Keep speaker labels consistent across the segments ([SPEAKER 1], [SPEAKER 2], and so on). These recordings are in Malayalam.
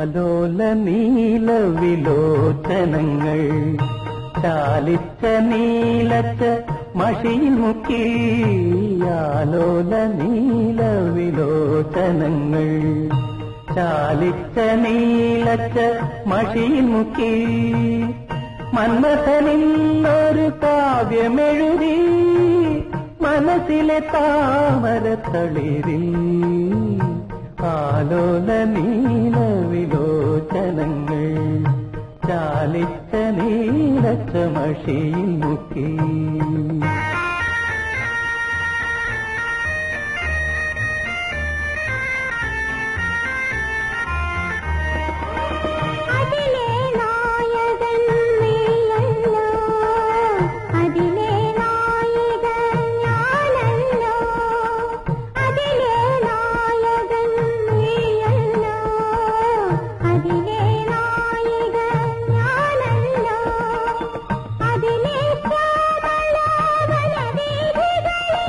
[SPEAKER 1] ആലോല നീല വിലോചനങ്ങൾ ചാലിച്ച നീലച്ച മഷിയിൽ മുക്കി ആലോല നീല വിലോചനങ്ങൾ ചാലിച്ച നീലച്ച മഷിയിൽ മുക്കി മന്മഥനിന്നൊരു കാവ്യമെഴുതി മനസ്സിലെ താമരത്തളിരിൽ ആലോല നീല വിലോചനങ്ങൾ ചാലിച്ച നീലച്ച മഷിയിൽ മുക്കി
[SPEAKER 2] അതിലെ നായകൻ നീയല്ലോ അതിലെ നായികൻ ഞാനല്ലോ അതിലെ നായകൻ നീയല്ലോ അതിലെ നായികൻ ഞാനല്ലോ അതിലെ ശ്യാമളവനവീഥികളിലെ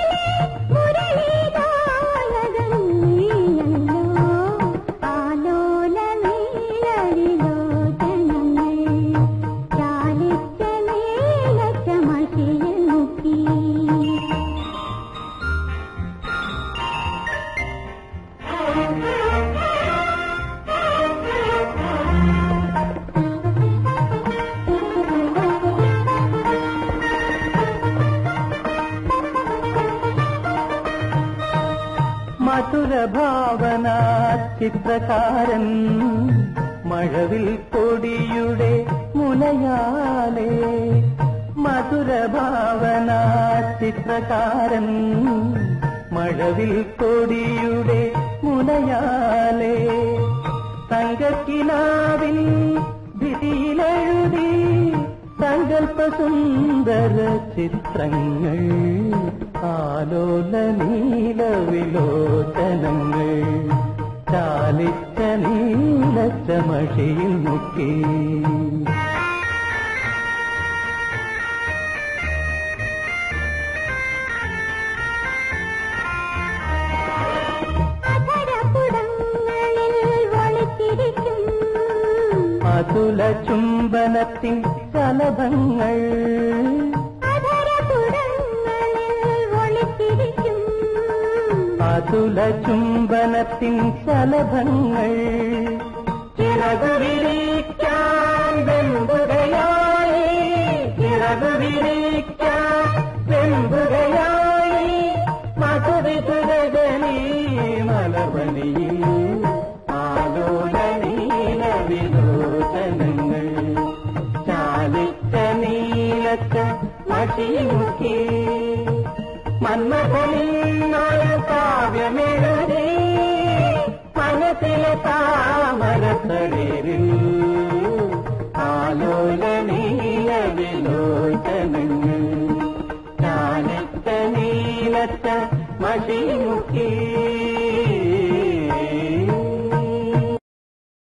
[SPEAKER 2] മുരളീഗായകൻ നീയല്ലോ ആലോല നീലവിലോചനങ്ങൾ ചാലിച്ച നീലച്ച മഷിയിൽ മുക്കി
[SPEAKER 1] മധുരഭാവന ചിത്രകാരൻ മഴവിൽ കൊടിയുടെ മുനയാലേ മധുരഭാവന ചിത്രകാരൻ മഴവിൽ കൊടിയുടെ മുനയാലേ തങ്കക്കിനാവിൻ ഭിതിയിലെഴുതി സങ്കല്പസുന്ദര ചിത്രങ്ങൾ ആലോല നീല വിലോചനങ്ങൾ ചാലിച്ച നീലച്ച മഷിയിൽ മുക്കി
[SPEAKER 2] അധരപുടങ്ങളിൽ ഒളിച്ചിരിക്കും
[SPEAKER 1] അതുല ചുംബനത്തിൻ ശലഭങ്ങൾ
[SPEAKER 2] അധരപുടങ്ങളിൽ ഒളിച്ചിരിക്കും
[SPEAKER 1] അതുല ചുംബനത്തിൻ ശലഭങ്ങൾ ചിറകു വിരിക്കാൻ വെമ്പുകയായി ചിറകു വിരിക്കാൻ വെമ്പുകയായി മധുവിതുരകനീ മലവനിയിൽ ആലോല നീല വിലോചനങ്ങൾ ചാലിച്ച നീലച്ച മഷിമുക്കി മന്മഥനിന്നൊരു കാവ്യമെഴുതി മനസ്സിലെ താമരത്തളിരിൽ ആലോല നീല വിലോചനങ്ങൾ ചാലിച്ച നീലച്ച മഷിമുക്കി